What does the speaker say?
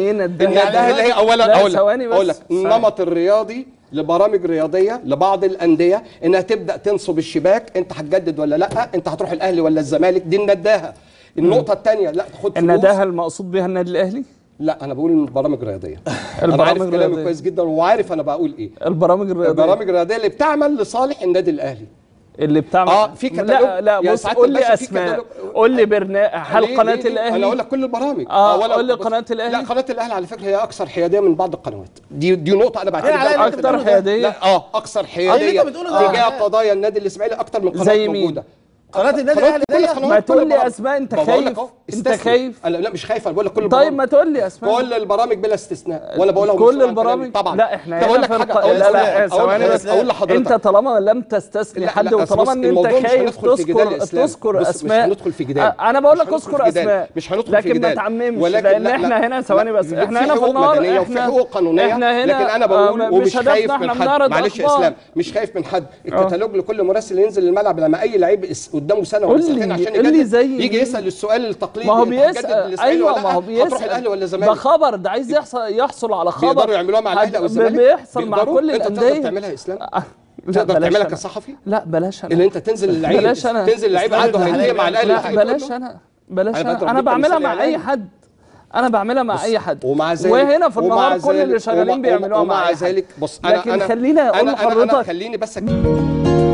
يعني ايه ان نداها ده اللي هي اولا لا، اقول لك ثواني بس اقول لك ثواني. النمط الرياضي لبرامج رياضيه لبعض الانديه انها تبدا تنصب الشباك انت هتجدد ولا لا انت هتروح الاهلي ولا الزمالك دي النداهه النقطه الثانيه لا خد فلوس النداهه المقصود بها النادي الاهلي لا انا بقول برامج رياضيه انا البرامج عارف كلامي الرياضية. كويس جدا وعارف انا بقول ايه البرامج الرياضيه البرامج الرياضيه اللي بتعمل لصالح النادي الاهلي اللي بتعمل آه، في كتالوج. لا لا يا بص سعادة قول لي الباشا، في اسماء كتالوج. قول لي برنامج هل ليه- قناه ليه- ليه؟ الاهلي انا اقول لك كل البرامج آه، ولا- قول لي بص- قناة الأهلي. لا قناه الاهلي على فكره هي اكثر حياديه من بعض القنوات دي دي نقطه انا على بعتبرها اللي أنت اكتر بتقوله ده. حياديه لا اه اكثر حياديه اللي أنت بتقوله ده. تجاه آه. قضايا النادي الاسماعيلي اكتر من قناه زي مين؟ موجوده قناه النادي قناة- الاهلي كل دي قنوات ما كل تقول لي برامج. أسماء، أنت ما بقول لك خايف؟ أهو، أنت استثني. خايف؟ انا لا مش خايف انا بقول لك كل طيب البرامج. ما تقول لي اسماء كل البرامج بلا استثناء وانا بقولها كل ومسؤول عن البرامج كلامي. طبعا لا احنا طب اقول هنا لك في حاجه الق... أقول لا لا أقول ثواني حاجة- بس اقول لحضرتك انت طالما لم تستثني لا، حد لا، أصل بص، وطالما ان الموضوع انت مش خايف هندخل في جدال تذكر إسلام. تذكر بص، مش اسماء هندخل في جدال. آه، انا بقول مش لك هندخل اذكر في جدال. اسماء مش هندخل في لكن ما جدال. تعممش ولكن لان لا، احنا لا، هنا ثواني لا، بس في احنا هنا في حقوق النهار مدنية وفي احنا حقوق قانونيه احنا هنا لكن انا آه، بقول مش ومش هدفنا خايف من احنا حد بنعرض معلش يا أخبار. اسلام مش خايف من حد الكتالوج لكل مراسل ينزل الملعب لما اي لعيب اس- قدامه سنه قول ولا لي- سنتين عشان قول لي يجدد زي يجي مين؟ يسال السؤال التقليدي ما هو أنت هتجدد بيسال للإسماعيلي ايوه ولا ما هو لا؟ بيسال هتروح الاهلي ولا ده الزمالك خبر ده عايز يحصل يحصل على خبر بيقدروا يعملوها مع الاهلي او هت- الزمالك بيحصل مع بيقدروا؟ كل انت تقدر الانديه تعملها يا اسلام آه، لا، تقدر بلاش تعملها أنا. كصحفي لا بلاش انا ان انت تنزل اللعيب بلاش أنا. تنزل اللعيب عنده هديه مع الاهلي لا وتيجي تقول بلاش له؟ انا بلاش أنا انا بضرب انا لكم بعملها مثال مع اي إعلامي. حد انا بعملها مع اي حد ومع ذلك وهنا في ومع النهار كل اللي ذلك- شغالين ومع- بيعملوها مع ومع أي حد. ذلك بص انا لكن انا خليني اقول أنا- أنا- أنا لحضرتك خليني بس أك-